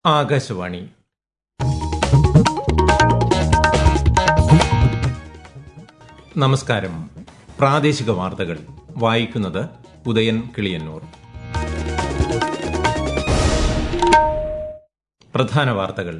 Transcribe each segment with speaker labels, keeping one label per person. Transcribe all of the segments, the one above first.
Speaker 1: ആകാശവാണി നമസ്കാരം പ്രാദേശിക വാർത്തകൾ വായിക്കുന്നത് ഉദയൻ കിളിയന്നൂർ പ്രധാന വാർത്തകൾ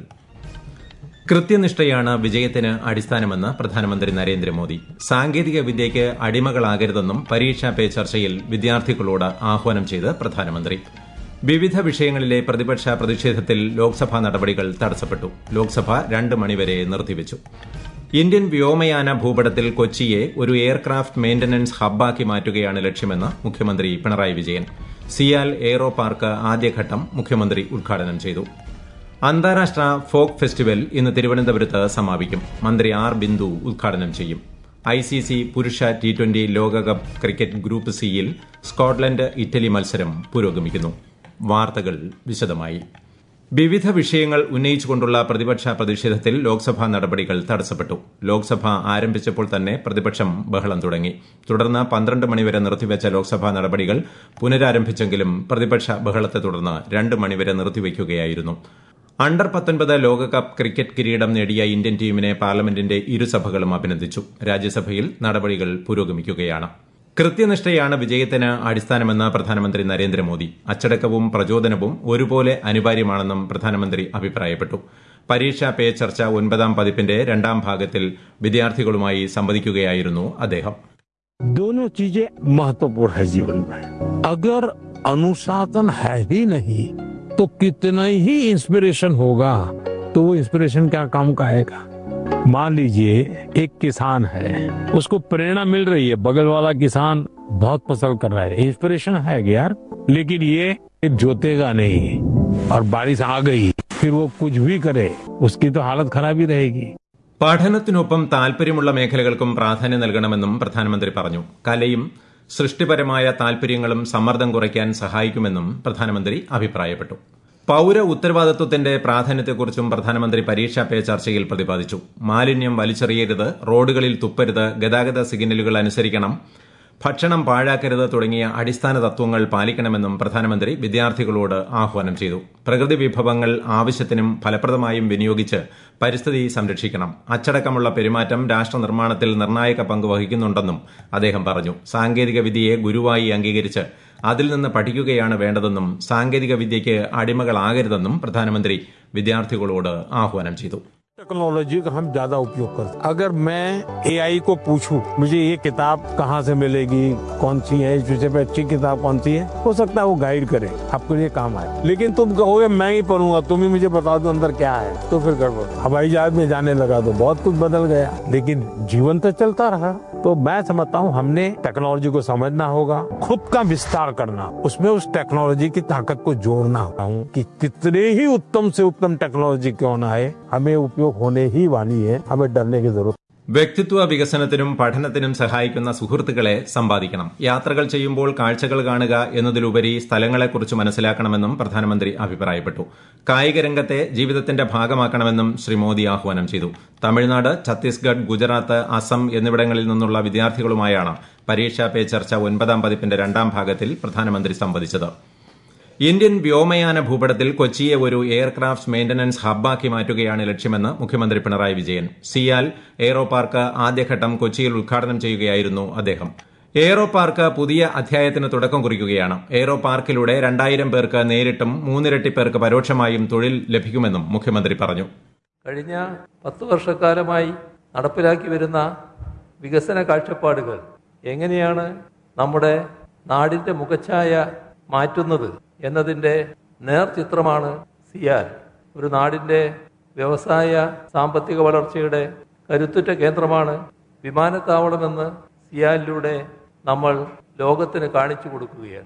Speaker 1: കൃത്യനിഷ്ഠയാണ് വിജയത്തിന് അടിസ്ഥാനമെന്ന് പ്രധാനമന്ത്രി നരേന്ദ്രമോദി സാങ്കേതിക വിദ്യയ്ക്ക് അടിമകളാകരുതെന്നും പരീക്ഷാ പേ ചർച്ചയിൽ വിദ്യാർത്ഥികളോട് ആഹ്വാനം ചെയ്ത് പ്രധാനമന്ത്രി വിവിധ വിഷയങ്ങളിലെ പ്രതിപക്ഷ പ്രതിഷേധത്തിൽ ലോക്സഭാ നടപടികൾ തടസ്സപ്പെട്ടു ലോക്സഭ രണ്ട് മണിവരെ നിർത്തിവച്ചു ഇന്ത്യൻ വ്യോമയാന ഭൂപടത്തിൽ കൊച്ചിയെ ഒരു എയർക്രാഫ്റ്റ് മെയിന്റനൻസ് ഹബ്ബാക്കി മാറ്റുകയാണ് ലക്ഷ്യമെന്ന് മുഖ്യമന്ത്രി പിണറായി വിജയൻ സിയാൽ എയ്റോ പാർക്ക് ആദ്യഘട്ടം മുഖ്യമന്ത്രി ഉദ്ഘാടനം ചെയ്തു അന്താരാഷ്ട്ര ഫോക്ക് ഫെസ്റ്റിവൽ ഇന്ന് തിരുവനന്തപുരത്ത് സമാപിക്കും മന്ത്രി ആർ ബിന്ദു ഉദ്ഘാടനം ചെയ്യും ഐസിസി പുരുഷ ടി ട്വന്റി ലോകകപ്പ് ക്രിക്കറ്റ് ഗ്രൂപ്പ് സിയിൽ സ്കോട്ട്ലൻഡ് ഇറ്റലി മത്സരം പുരോഗമിക്കുന്നു വാർത്തകൾ വിശദമായി വിവിധ വിഷയങ്ങൾ ഉന്നയിച്ചുകൊണ്ടുള്ള പ്രതിപക്ഷ പ്രതിഷേധത്തിൽ ലോക്സഭാ നടപടികൾ തടസ്സപ്പെട്ടു ലോക്സഭ ആരംഭിച്ചപ്പോൾ തന്നെ പ്രതിപക്ഷം ബഹളം തുടങ്ങി തുടർന്ന് പന്ത്രണ്ട് മണിവരെ നിർത്തിവച്ച ലോക്സഭാ നടപടികൾ പുനരാരംഭിച്ചെങ്കിലും പ്രതിപക്ഷ ബഹളത്തെ തുടർന്ന് രണ്ട് മണിവരെ നിർത്തിവയ്ക്കുകയായിരുന്നു അണ്ടർ പത്തൊൻപത് ലോകകപ്പ് ക്രിക്കറ്റ് കിരീടം നേടിയ ഇന്ത്യൻ ടീമിനെ പാർലമെന്റിന്റെ ഇരുസഭകളും അഭിനന്ദിച്ചു രാജ്യസഭയിൽ നടപടികൾ പുരോഗമിക്കുകയാണ് കൃത്യനിഷ്ഠയാണ് വിജയത്തിന് അടിസ്ഥാനമെന്ന് പ്രധാനമന്ത്രി നരേന്ദ്രമോദി അച്ചടക്കവും പ്രചോദനവും ഒരുപോലെ അനിവാര്യമാണെന്നും പ്രധാനമന്ത്രി അഭിപ്രായപ്പെട്ടു പരീക്ഷാ പേ ചർച്ച ഒൻപതാം പതിപ്പിന്റെ രണ്ടാം ഭാഗത്തിൽ വിദ്യാർത്ഥികളുമായി സംവദിക്കുകയായിരുന്നു അദ്ദേഹം
Speaker 2: दोनों चीजें महत्वपूर्ण है जीवन में अगर अनुशासन है ही नहीं तो कितना ही इंस्पिरेशन होगा तो वो इंस्पिरेशन क्या काम का आएगा मान लीजिए एक किसान है उसको प्रेरणा मिल रही है बगल वाला किसान बहुत फसल कर रहा है इंस्पिरेशन है यार लेकिन ये जोतेगा नहीं और बारिश आ गई फिर वो कुछ भी करे उसकी तो हालत खराब ही रहेगी
Speaker 1: പഠനത്തിനൊപ്പം താൽപര്യമുള്ള മേഖലകൾക്കും പ്രാധാന്യം നൽകണമെന്നും പ്രധാനമന്ത്രി പറഞ്ഞു കലയും സൃഷ്ടിപരമായ താൽപര്യങ്ങളും സമ്മർദ്ദം കുറയ്ക്കാൻ സഹായിക്കുമെന്നും പ്രധാനമന്ത്രി അഭിപ്രായപ്പെട്ടു പൌര ഉത്തരവാദിത്വത്തിന്റെ പ്രാധാന്യത്തെക്കുറിച്ചും പ്രധാനമന്ത്രി പരീക്ഷാ പേ ചർച്ചയിൽ പ്രതിപാദിച്ചു മാലിന്യം വലിച്ചെറിയരുത് റോഡുകളിൽ തുപ്പരുത് ഗതാഗത സിഗ്നലുകൾ അനുസരിക്കണം ഭക്ഷണം പാഴാക്കരുത് തുടങ്ങിയ അടിസ്ഥാന തത്വങ്ങൾ പാലിക്കണമെന്നും പ്രധാനമന്ത്രി വിദ്യാർത്ഥികളോട് ആഹ്വാനം ചെയ്തു പ്രകൃതി വിഭവങ്ങൾ ആവശ്യത്തിനും ഫലപ്രദമായും വിനിയോഗിച്ച് പരിസ്ഥിതി സംരക്ഷിക്കണം അച്ചടക്കമുള്ള പെരുമാറ്റം രാഷ്ട്ര നിർമ്മാണത്തിൽ നിർണായക പങ്ക് വഹിക്കുന്നുണ്ടെന്നും അദ്ദേഹം പറഞ്ഞു സാങ്കേതിക വിദ്യയെ ഗുരുവായി അംഗീകരിച്ച് അതിൽ നിന്ന് പഠിക്കുകയാണ് വേണ്ടതെന്നും സാങ്കേതിക വിദ്യയ്ക്ക് അടിമകളാകരുതെന്നും പ്രധാനമന്ത്രി വിദ്യാർത്ഥികളോട് ആഹ്വാനം ചെയ്തു
Speaker 2: टेक्नोलॉजी का हम ज्यादा उपयोग करते हैं। अगर मैं एआई को पूछूं मुझे ये किताब कहाँ से मिलेगी कौन सी है इस विषय पे अच्छी किताब कौन सी है हो सकता है वो गाइड करे आपके लिए काम आए लेकिन तुम कहोगे मैं ही पढ़ूंगा तुम ही मुझे बता दो अंदर क्या है तो फिर गड़बड़ हवाई जहाज में जाने लगा तो बहुत कुछ बदल गया लेकिन जीवन तो चलता रहा तो मैं समझता हूँ हमने टेक्नोलॉजी को समझना होगा खुद का विस्तार करना उसमें उस टेक्नोलॉजी की ताकत को जोड़ना हूँ कि कितने ही उत्तम से उत्तम टेक्नोलॉजी क्यों ना है हमें उपयोग होने ही वाली है हमें डरने की जरूरत
Speaker 1: വ്യക്തിത്വ വികസനത്തിനും പഠനത്തിനും സഹായിക്കുന്ന സുഹൃത്തുക്കളെ സമ്പാദിക്കണം യാത്രകൾ ചെയ്യുമ്പോൾ കാഴ്ചകൾ കാണുക എന്നതിലുപരി സ്ഥലങ്ങളെക്കുറിച്ച് മനസ്സിലാക്കണമെന്നും പ്രധാനമന്ത്രി അഭിപ്രായപ്പെട്ടു കായിക രംഗത്തെ ജീവിതത്തിന്റെ ഭാഗമാക്കണമെന്നും ശ്രീ മോദി ആഹ്വാനം ചെയ്തു തമിഴ്നാട് ഛത്തീസ്ഗഡ് ഗുജറാത്ത് അസം എന്നിവിടങ്ങളിൽ നിന്നുള്ള വിദ്യാർത്ഥികളുമായാണ് പരീക്ഷാ പേ ചർച്ച ഒൻപതാം പതിപ്പിന്റെ രണ്ടാം ഭാഗത്തിൽ പ്രധാനമന്ത്രി സംവദിച്ചത് ഇന്ത്യൻ വ്യോമയാന ഭൂപടത്തിൽ കൊച്ചിയെ ഒരു എയർക്രാഫ്റ്റ് മെയിന്റനൻസ് ഹബ്ബാക്കി മാറ്റുകയാണ് ലക്ഷ്യമെന്ന് മുഖ്യമന്ത്രി പിണറായി വിജയൻ സിയാൽ എയ്റോ പാർക്ക് ആദ്യഘട്ടം കൊച്ചിയിൽ ഉദ്ഘാടനം ചെയ്യുകയായിരുന്നു അദ്ദേഹം എയ്റോ പാർക്ക് പുതിയ അധ്യായത്തിന് തുടക്കം കുറിക്കുകയാണ് എയ്റോ പാർക്കിലൂടെ രണ്ടായിരം പേർക്ക് നേരിട്ടും മൂന്നിരട്ടി പേർക്ക് പരോക്ഷമായും തൊഴിൽ ലഭിക്കുമെന്നും മുഖ്യമന്ത്രി പറഞ്ഞു
Speaker 3: കഴിഞ്ഞ പത്ത് വർഷക്കാലമായി നടപ്പിലാക്കി വരുന്ന വികസന കാഴ്ചപ്പാടുകൾ എങ്ങനെയാണ് നമ്മുടെ നാടിന്റെ മുഖച്ഛായ മാറ്റുന്നത് എന്നതിൻ്റെ നേർചിത്രമാണ് സിയാൽ ഒരു നാടിന്റെ വ്യവസായ സാമ്പത്തിക വളർച്ചയുടെ കരുത്തുറ്റ കേന്ദ്രമാണ് വിമാനത്താവളമെന്ന് സിയാലിലൂടെ നമ്മൾ ലോകത്തിന് കാണിച്ചു കൊടുക്കുകയാണ്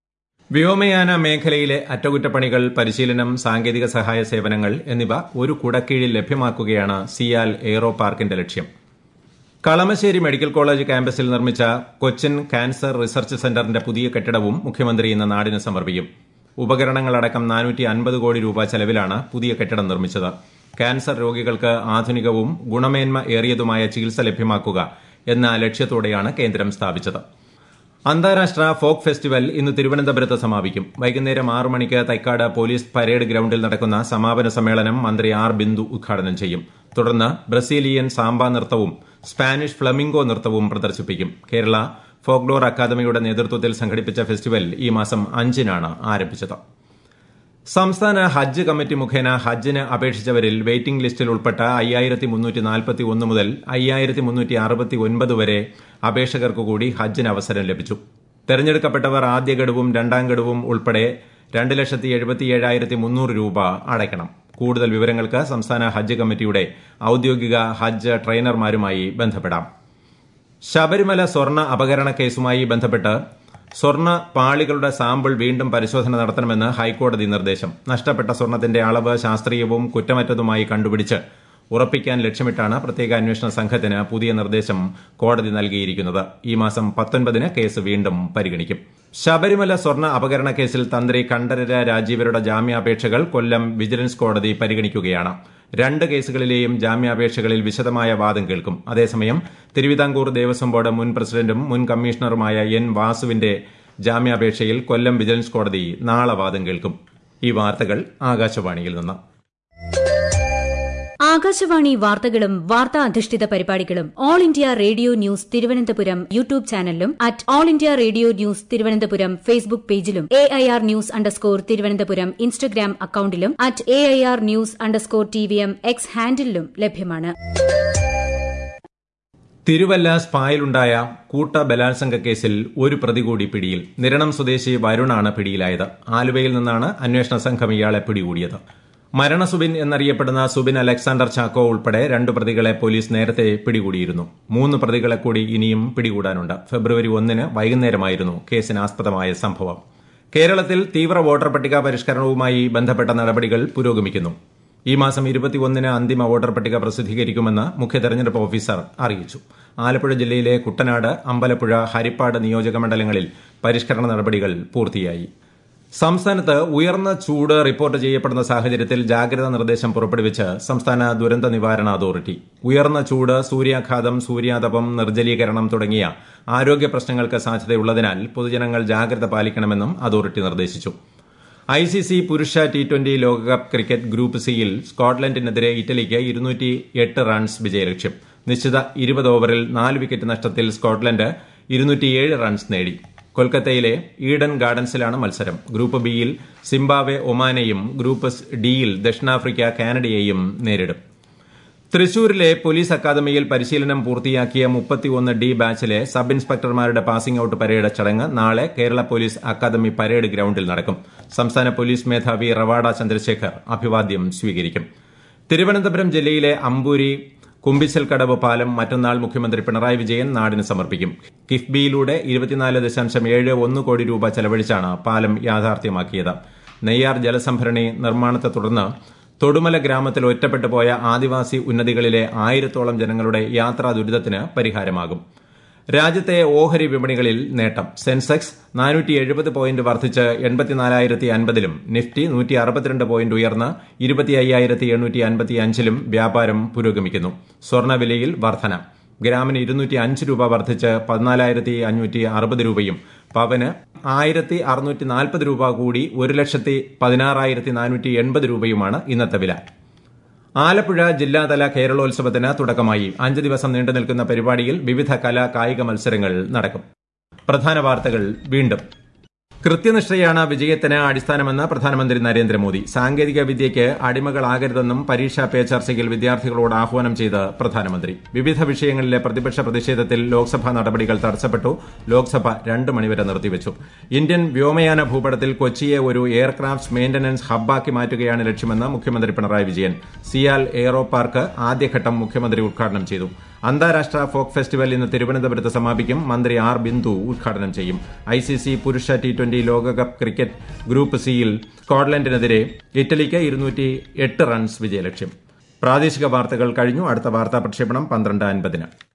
Speaker 1: വ്യോമയാന മേഖലയിലെ അറ്റകുറ്റപ്പണികൾ പരിശീലനം സാങ്കേതിക സഹായ സേവനങ്ങൾ എന്നിവ ഒരു കുടക്കീഴിൽ ലഭ്യമാക്കുകയാണ് സിയാൽ എയ്റോ പാർക്കിന്റെ ലക്ഷ്യം കളമശ്ശേരി മെഡിക്കൽ കോളേജ് ക്യാമ്പസിൽ നിർമ്മിച്ച കൊച്ചിൻ ക്യാൻസർ റിസർച്ച് സെന്ററിന്റെ പുതിയ കെട്ടിടവും മുഖ്യമന്ത്രി ഇന്ന് നാടിന് സമർപ്പിക്കും ഉപകരണങ്ങളടക്കം നാനൂറ്റി അൻപത് കോടി രൂപ ചെലവിലാണ് പുതിയ കെട്ടിടം നിർമ്മിച്ചത് ക്യാൻസർ രോഗികൾക്ക് ആധുനികവും ഗുണമേന്മ ഏറിയതുമായ ചികിത്സ ലഭ്യമാക്കുക എന്ന ലക്ഷ്യത്തോടെയാണ് കേന്ദ്രം സ്ഥാപിച്ചത് അന്താരാഷ്ട്ര ഫോക്ക് ഫെസ്റ്റിവൽ ഇന്ന് തിരുവനന്തപുരത്ത് സമാപിക്കും വൈകുന്നേരം ആറു മണിക്ക് തൈക്കാട് പോലീസ് പരേഡ് ഗ്രൌണ്ടിൽ നടക്കുന്ന സമാപന സമ്മേളനം മന്ത്രി ആർ ബിന്ദു ഉദ്ഘാടനം ചെയ്യും തുടർന്ന് ബ്രസീലിയൻ സാമ്പ നൃത്തവും സ്പാനിഷ് ഫ്ലമിംഗോ നൃത്തവും പ്രദർശിപ്പിക്കും കേരള ഫോക്ലോർ അക്കാദമിയുടെ നേതൃത്വത്തിൽ സംഘടിപ്പിച്ച ഫെസ്റ്റിവൽ ഈ മാസം അഞ്ചിനാണ് ആരംഭിച്ചത് സംസ്ഥാന ഹജ്ജ് കമ്മിറ്റി മുഖേന ഹജ്ജിന് അപേക്ഷിച്ചവരിൽ വെയിറ്റിംഗ് ലിസ്റ്റിൽ ഉൾപ്പെട്ട അയ്യായിരത്തി മുന്നൂറ്റി നാൽപ്പത്തി ഒന്ന് മുതൽ അയ്യായിരത്തി മുന്നൂറ്റി അറുപത്തി ഒൻപത് വരെ അപേക്ഷകർക്ക് കൂടി ഹജ്ജിന് അവസരം ലഭിച്ചു തെരഞ്ഞെടുക്കപ്പെട്ടവർ ആദ്യ ഗഡുവും രണ്ടാം ഗഡുവും ഉൾപ്പെടെ രണ്ട് ലക്ഷത്തി എഴുപത്തിയേഴായിരത്തി മുന്നൂറ് രൂപ അടയ്ക്കണം കൂടുതൽ വിവരങ്ങൾക്ക് സംസ്ഥാന ഹജ്ജ് കമ്മിറ്റിയുടെ ഔദ്യോഗിക ഹജ്ജ് ട്രെയിനർമാരുമായി ബന്ധപ്പെടാം ശബരിമല സ്വർണ്ണ അപകരണ കേസുമായി ബന്ധപ്പെട്ട് സ്വർണ്ണ പാളികളുടെ സാമ്പിൾ വീണ്ടും പരിശോധന നടത്തണമെന്ന് ഹൈക്കോടതി നിർദ്ദേശം നഷ്ടപ്പെട്ട സ്വർണത്തിന്റെ അളവ് ശാസ്ത്രീയവും കുറ്റമറ്റതുമായി കണ്ടുപിടിച്ച് ഉറപ്പിക്കാൻ ലക്ഷ്യമിട്ടാണ് പ്രത്യേക അന്വേഷണ സംഘത്തിന് പുതിയ നിർദ്ദേശം കോടതി നൽകിയിരിക്കുന്നത് ഈ മാസം പത്തൊൻപതിന് കേസ് വീണ്ടും പരിഗണിക്കും ശബരിമല സ്വർണ്ണ അപകരണ കേസിൽ തന്ത്രി കണ്ഠരര രാജീവരുടെ ജാമ്യാപേക്ഷകൾ കൊല്ലം വിജിലൻസ് കോടതി പരിഗണിക്കുകയാണ് രണ്ട് കേസുകളിലെയും ജാമ്യാപേക്ഷകളിൽ വിശദമായ വാദം കേൾക്കും അതേസമയം തിരുവിതാംകൂർ ദേവസ്വം ബോർഡ് മുൻ പ്രസിഡന്റും മുൻ കമ്മീഷണറുമായ എൻ വാസുവിന്റെ ജാമ്യാപേക്ഷയിൽ കൊല്ലം വിജിലൻസ് കോടതി നാളെ വാദം കേൾക്കും ഈ വാർത്തകൾ ആകാശവാണിയിൽ നിന്ന്
Speaker 4: ആകാശവാണി വാർത്തകളും വാർത്താ അധിഷ്ഠിത പരിപാടികളും all India radio news Thiruvananthapuram YouTube ചാനലിലും at all India radio news Thiruvananthapuram Facebook പേജിലും A I R news underscore Thiruvananthapuram Instagram അക്കൌണ്ടിലും at A I R news underscore T V M X ഹാൻഡിലും ലഭ്യമാണ്
Speaker 1: തിരുവല്ല സ്പായിലുണ്ടായ കൂട്ട ബലാത്സംഗ കേസിൽ ഒരു പ്രതി കൂടി പിടിയിൽ നിരണം സ്വദേശി വരുണാണ് പിടിയിലായത് ആലുവയിൽ നിന്നാണ് അന്വേഷണ സംഘം ഇയാളെ പിടികൂടിയത് മരണസുബിൻ എന്നറിയപ്പെടുന്ന സുബിൻ അലക്സാണ്ടർ ചാക്കോ ഉൾപ്പെടെ രണ്ടു പ്രതികളെ പോലീസ് നേരത്തെ പിടികൂടിയിരുന്നു മൂന്ന് പ്രതികളെ കൂടി ഇനിയും പിടികൂടാനുണ്ട് ഫെബ്രുവരി ഒന്നിന് വൈകുന്നേരമായിരുന്നു കേസിനാസ്പദമായ സംഭവം കേരളത്തിൽ തീവ്ര വോട്ടർ പട്ടിക പരിഷ്കരണവുമായി ബന്ധപ്പെട്ട നടപടികൾ പുരോഗമിക്കുന്നു ഈ മാസം ഇരുപത്തിയൊന്നിന് അന്തിമ വോട്ടർ പട്ടിക പ്രസിദ്ധീകരിക്കുമെന്ന് മുഖ്യ തെരഞ്ഞെടുപ്പ് ഓഫീസർ അറിയിച്ചു ആലപ്പുഴ ജില്ലയിലെ കുട്ടനാട് അമ്പലപ്പുഴ ഹരിപ്പാട് നിയോജക മണ്ഡലങ്ങളിൽ പരിഷ്കരണ നടപടികൾ പൂർത്തിയായി സംസ്ഥാനത്ത് ഉയർന്ന ചൂട് റിപ്പോർട്ട് ചെയ്യപ്പെടുന്ന സാഹചര്യത്തിൽ ജാഗ്രതാ നിർദ്ദേശം പുറപ്പെടുവിച്ച് സംസ്ഥാന ദുരന്ത നിവാരണ അതോറിറ്റി ഉയർന്ന ചൂട് സൂര്യാഘാതം സൂര്യാതപം നിർജ്ജലീകരണം തുടങ്ങിയ ആരോഗ്യ പ്രശ്നങ്ങൾക്ക് സാധ്യതയുള്ളതിനാൽ പൊതുജനങ്ങൾ ജാഗ്രത പാലിക്കണമെന്നും അതോറിറ്റി നിർദ്ദേശിച്ചു ഐ സി സി പുരുഷ ടി ട്വന്റി ലോകകപ്പ് ക്രിക്കറ്റ് ഗ്രൂപ്പ് സിയിൽ സ്കോട്ട്ലൻഡിനെതിരെ ഇറ്റലിക്ക് ഇരുന്നൂറ്റി എട്ട് റൺസ് വിജയലക്ഷ്യം നിശ്ചിത ഇരുപത് ഓവറിൽ നാല് വിക്കറ്റ് നഷ്ടത്തിൽ സ്കോട്ട്ലൻഡ് ഇരുന്നൂറ്റിയേഴ് റൺസ് നേടി കൊൽക്കത്തയിലെ ഈഡൻ ഗാർഡൻസിലാണ് മത്സരം ഗ്രൂപ്പ് ബിയിൽ സിംബാവെ ഒമാനെയും ഗ്രൂപ്പ് ഡിയിൽ ദക്ഷിണാഫ്രിക്ക കാനഡയെയും നേരിടും തൃശൂരിലെ പോലീസ് അക്കാദമിയിൽ പരിശീലനം പൂർത്തിയാക്കിയ മുപ്പത്തിയൊന്ന് ഡി ബാച്ചിലെ സബ് ഇൻസ്പെക്ടർമാരുടെ പാസിംഗ് ഔട്ട് പരേഡ് ചടങ്ങ് നാളെ കേരള പോലീസ് അക്കാദമി പരേഡ് ഗ്രൌണ്ടിൽ നടക്കും സംസ്ഥാന പോലീസ് മേധാവി റവാഡ ചന്ദ്രശേഖർ അഭിവാദ്യം സ്വീകരിക്കും തിരുവനന്തപുരം ജില്ലയിലെ അമ്പൂരി കുമ്പിച്ചൽക്കടവ് പാലം മറ്റന്നാൾ മുഖ്യമന്ത്രി പിണറായി വിജയൻ നാടിന് സമർപ്പിക്കും കിഫ്ബിയിലൂടെ ഇരുപത്തിനാല് ദശാംശം ഏഴ് ഒന്ന് കോടി രൂപ ചെലവഴിച്ചാണ് പാലം യാഥാർത്ഥ്യമാക്കിയത് നെയ്യാർ ജലസംഭരണി നിർമ്മാണത്തെ തുടർന്ന് തൊടുമല ഗ്രാമത്തിൽ ഒറ്റപ്പെട്ടു പോയ ആദിവാസി ഉന്നതികളിലെ ആയിരത്തോളം ജനങ്ങളുടെ യാത്രാ ദുരിതത്തിന് പരിഹാരമാകും രാജ്യത്തെ ഓഹരി വിപണികളിൽ നേട്ടം സെൻസെക്സ് നാനൂറ്റി എഴുപത് പോയിന്റ് വർദ്ധിച്ച് എൺപത്തിനാലായിരത്തി അൻപതിലും നിഫ്റ്റി നൂറ്റി അറുപത്തിരണ്ട് പോയിന്റ് ഉയർന്ന് ഇരുപത്തി അയ്യായിരത്തി എണ്ണൂറ്റി അൻപത്തി അഞ്ചിലും വ്യാപാരം പുരോഗമിക്കുന്നു സ്വർണ്ണവിലയിൽ വർധന ഗ്രാമിന് ഇരുന്നൂറ്റി അഞ്ച് രൂപ വർദ്ധിച്ച് പതിനാലായിരത്തി അഞ്ഞൂറ്റി അറുപത് രൂപയും പവന് ആയിരത്തി അറുന്നൂറ്റി നാൽപ്പത് രൂപ കൂടി ഒരു ലക്ഷത്തി പതിനാറായിരത്തി നാനൂറ്റി എൺപത് രൂപയുമാണ് ഇന്നത്തെ വില ആലപ്പുഴ ജില്ലാതല കേരളോത്സവത്തിന് തുടക്കമായി അഞ്ച് ദിവസം നീണ്ടു നിൽക്കുന്ന പരിപാടിയിൽ വിവിധ കലാ കായിക മത്സരങ്ങൾ നടക്കും പ്രധാന വാർത്തകൾ വീണ്ടും കൃത്യനിഷ്ഠയാണ് വിജയത്തിന് അടിസ്ഥാനമെന്ന് പ്രധാനമന്ത്രി നരേന്ദ്രമോദി സാങ്കേതിക വിദ്യയ്ക്ക് അടിമകളാകരുതെന്നും പരീക്ഷാ പേ ചർച്ചയിൽ വിദ്യാർത്ഥികളോട് ആഹ്വാനം ചെയ്ത് പ്രധാനമന്ത്രി വിവിധ വിഷയങ്ങളിലെ പ്രതിപക്ഷ പ്രതിഷേധത്തിൽ ലോക്സഭാ നടപടികൾ തടസ്സപ്പെട്ടു ലോക്സഭ രണ്ട് മണിവരെ നിർത്തിവച്ചു ഇന്ത്യൻ വ്യോമയാന ഭൂപടത്തിൽ കൊച്ചിയെ ഒരു എയർക്രാഫ്റ്റ് മെയിന്റനൻസ് ഹബ്ബാക്കി മാറ്റുകയാണ് ലക്ഷ്യമെന്ന് മുഖ്യമന്ത്രി പിണറായി വിജയൻ സിയാൽ എയ്റോ പാർക്ക് ആദ്യഘട്ടം മുഖ്യമന്ത്രി ഉദ്ഘാടനം ചെയ്തു അന്താരാഷ്ട്ര ഫോക്ക് ഫെസ്റ്റിവൽ ഇന്ന് തിരുവനന്തപുരത്ത് സമാപിക്കും മന്ത്രി ആർ ബിന്ദു ഉദ്ഘാടനം ചെയ്യും ഐ സി സി പുരുഷ ടി ട്വന്റി ലോകകപ്പ് ക്രിക്കറ്റ് ഗ്രൂപ്പ് സിയിൽ സ്കോട്ട്ലൻഡിനെതിരെ ഇറ്റലിക്ക് ഇരുന്നൂറ്റി എട്ട് റൺസ് വിജയലക്ഷ്യം പ്രാദേശിക വാർത്തകൾ കഴിഞ്ഞു അടുത്ത വാർത്താ പ്രക്ഷേപണം പന്ത്രണ്ട് അൻപതിന്